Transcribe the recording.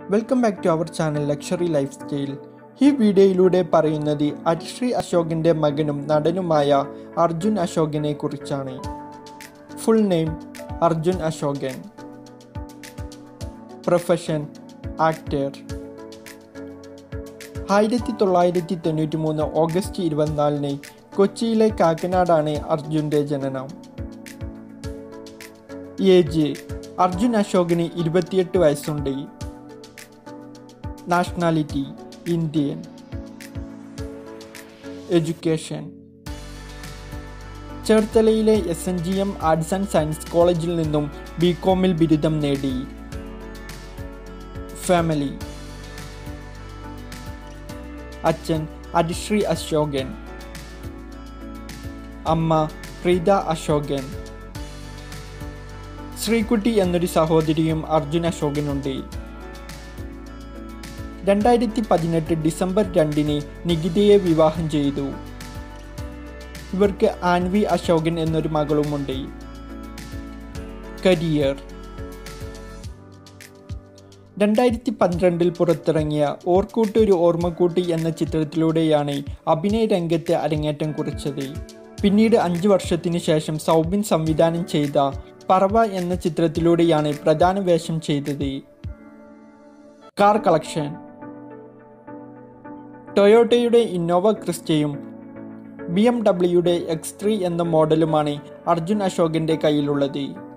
welcome back to our channel luxury lifestyle ഈ വീഡിയോയിലൂടെ പറയുന്നത് അരിശ്രീ അശോകിൻ്റെ മകനും നടനുമായ അർജുൻ അശോകനെ കുറിച്ചാണ് full name Arjun Ashokan profession actor ആയിരത്തി തൊള്ളായിരത്തി തൊണ്ണൂറ്റി മൂന്ന് ഓഗസ്റ്റ് ഇരുപത്തിനാലിന് കൊച്ചിയിലെ കാക്കനാടാണ് അർജുൻ്റെ ജനനം ഏജ് അർജുൻ അശോകിന് ഇരുപത്തിയെട്ട് വയസ്സുണ്ട് നാഷണാലിറ്റി ഇന്ത്യൻ എഡ്യൂക്കേഷൻ ചേർത്തലയിലെ S N G M arts and science കോളേജിൽ നിന്നും ബി കോമിൽ ബിരുദം നേടി ഫാമിലി അച്ഛൻ അരിശ്രീ അശോകൻ അമ്മ പ്രീത അശോകൻ ശ്രീകുട്ടി എന്നൊരു സഹോദരിയും അർജുൻ അശോകനുണ്ട് രണ്ടായിരത്തി പതിനെട്ട് ഡിസംബർ രണ്ടിന് നികിതയെ വിവാഹം ചെയ്തു ഇവർക്ക് ആൻവി അശോകൻ എന്നൊരു മകളുമുണ്ട് കരിയർ രണ്ടായിരത്തി പന്ത്രണ്ടിൽ പുറത്തിറങ്ങിയ ഓർക്കൂട്ട് ഒരു ഓർമ്മക്കൂട്ടി എന്ന ചിത്രത്തിലൂടെയാണ് അഭിനയ രംഗത്ത് അരങ്ങേറ്റം കുറിച്ചത് പിന്നീട് അഞ്ച് വർഷത്തിന് ശേഷം സൗബിൻ സംവിധാനം ചെയ്ത പറവ എന്ന ചിത്രത്തിലൂടെയാണ് പ്രധാന വേഷം ചെയ്തത് കാർ കളക്ഷൻ ടൊയോട്ടയുടെ ഇന്നോവ ക്രിസ്റ്റയും ബി എം ഡബ്ല്യുയുടെ എക്സ് ത്രീ എന്ന മോഡലുമാണ് അർജുൻ അശോകന്റെ കയ്യിലുള്ളത്